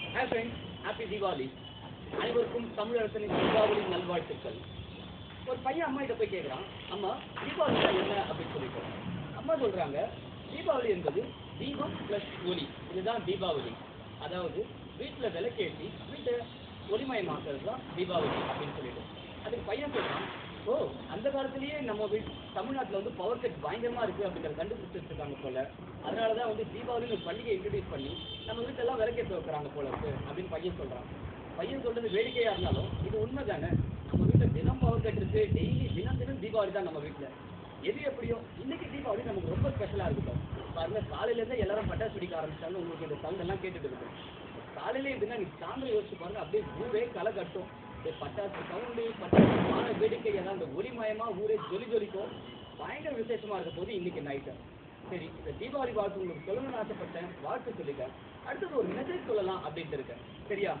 hi friends happy Deepavali அனைவருக்கும் தமிழரசனின் தீபாவளி நல்வாழ்த்துக்கள் ஒரு பையன் அம்மா கிட்ட போய் கேட்குறான் அம்மா தீபாவளினா என்ன அப்படின்னு சொல்லிட்டு அம்மா சொல்றாங்க தீபாவளி என்பது தீபம் ப்ளஸ் ஒளி இதுதான் தீபாவளி அதாவது வீட்டில் விளக்கேற்றி வீட்டை ஒளிமயமாக்குறது தான் தீபாவளி அப்படின்னு சொல்லிட்டு அதுக்கு பையன் சொல்றான் ஓ அந்த காலத்திலேயே நம்ம வீட் தமிழ்நாட்டில் வந்து பவர் கட் பயங்கரமா இருக்கு அப்படிங்கிறத கண்டுபிடிச்சிட்டு இருக்காங்க போல அதனால தான் வந்து தீபாவளின்னு ஒரு பண்டிகை இன்ட்ரடியூஸ் பண்ணி நம்ம வீட்டெல்லாம் விளக்கேற்ற வைக்கிறாங்க போல இருக்கு அப்படின்னு பையன் சொல்றான் பையன் சொல்றது வேடிக்கையா இருந்தாலும் இது உண்மை தானே நம்ம வீட்டில் தினம் பவர் கட் இருக்கு டெய்லி தினம் தினம் தீபாவளி தான் நம்ம வீட்டில் எது எப்படியோ இன்னைக்கு தீபாவளி நமக்கு ரொம்ப ஸ்பெஷலா இருக்கட்டும் பாருங்க காலையில இருந்தே எல்லாரும் பட்டாசு வெடிக்க ஆரம்பிச்சாலும் உங்களுக்கு இந்த சவுண்ட் எல்லாம் கேட்டுட்டு இருக்கும் காலையில எப்படின்னா நீ சாயந்தரம் யோசிச்சு பாருங்க அப்படியே ஊரே களை கட்டும் இந்த பட்டாசு சவுண்டு பட்டாசு வான வேடிக்கை எல்லாம் இந்த ஒளிமயமா ஊரே ஜொலி ஜொலிக்கும் பயங்கர விசேஷமா இருக்க போது இன்னைக்கு நைட்டு சரி இந்த தீபாவளி வாழ்த்து உங்களுக்கு சொல்லணும்னு ஆசைப்பட்டேன் வாழ்த்து சொல்லிட்டேன் அடுத்தது ஒரு மெசேஜ் சொல்லலாம் அப்படின்ட்டு இருக்கேன் சரியா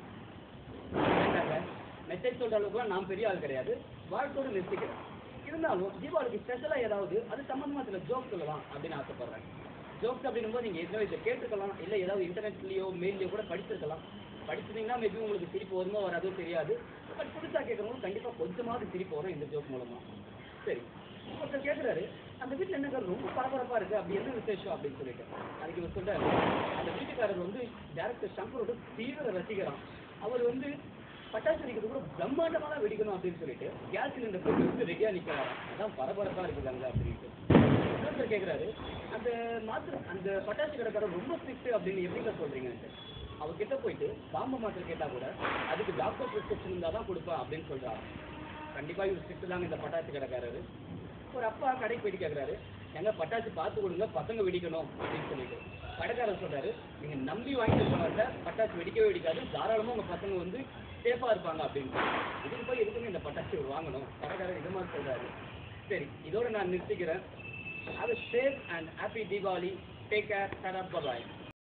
மெசேஜ் சொல்ற அளவுக்குலாம் நான் பெரிய ஆள் கிடையாது வாழ்த்தோடு நிறுத்திக்கிறேன் இருந்தாலும் தீபாவளிக்கு ஸ்பெஷலாக ஏதாவது அது சம்மந்தமா சில ஜோக் சொல்லலாம் அப்படின்னு ஆசைப்படுறேன் ஜோக்ஸ் அப்படின்னும் போது நீங்கள் ஏற்கனவே இதை கேட்டிருக்கலாம் இல்லை ஏதாவது இன்டர்நெட்லேயோ மெயிலையோ கூட படிச்சிருக்கலாம் படிச்சிருந்தீங்கன்னா மேபி உங்களுக்கு சிரிப்பு வருமோ வராதோ தெரியாது பட் புதுசாக கேட்குறவங்க கண்டிப்பாக கொஞ்சமாவது சிரிப்பு வரும் இந்த ஜோக் மூலமா சரி ஒருத்தர் கேட்குறாரு அந்த வீட்டில் என்ன ரொம்ப பரபரப்பாக இருக்குது அப்படி என்ன விசேஷம் அப்படின்னு சொல்லிட்டு அதுக்கு இவர் சொல்றாரு அந்த வீட்டுக்காரர் வந்து டேரக்டர் சங்கரோட தீவிர ரசிகரான் அவர் வந்து பட்டாசு வெடிக்கிறது கூட பிரம்மாண்டமாக தான் வெடிக்கணும் அப்படின்னு சொல்லிட்டு கேஸ் சிலிண்டர் போட்டு வந்து ரெடியாக நிற்கிறாராம் அதான் பரபரப்பாக இருக்குது அங்கே அப்படின்ட்டு இன்னொருத்தர் கேட்குறாரு அந்த மாத்திரை அந்த பட்டாசு கடைக்காரர் ரொம்ப ஸ்ட்ரிக்ட் அப்படின்னு எப்படிங்க சொல்றீங்கன்ட்டு அவர்கிட்ட போயிட்டு பாம்பு மாத்திரை கேட்டால் கூட அதுக்கு டாக்டர் ப்ரிஸ்கிரிப்ஷன் இருந்தால் தான் கொடுப்பேன் அப்படின்னு சொல்றாரு கண்டிப்பாக இவர் ஸ்ட்ரிக்ட் தாங்க இந்த பட்டாசு கடைக்காரரு ஒரு அப்பா கடைக்கு போயிட்டு கேட்குறாரு எங்க பட்டாசு பார்த்து கொடுங்க பசங்க வெடிக்கணும் அப்படின்னு சொல்லிட்டு கடைக்காரர் சொல்றாரு நீங்க நம்பி வாங்கிட்டு போனால பட்டாசு வெடிக்கவே வெடிக்காது தாராளமா உங்க பசங்க வந்து சேஃபா இருப்பாங்க அப்படின்னு இதுக்கு போய் எதுக்குமே இந்த பட்டாசு இவர் வாங்கணும் கடைக்காரர் இது மாதிரி சொல்றாரு சரி இதோட நான் நிறுத்திக்கிறேன் அது safe and happy Deepavali take care tata bye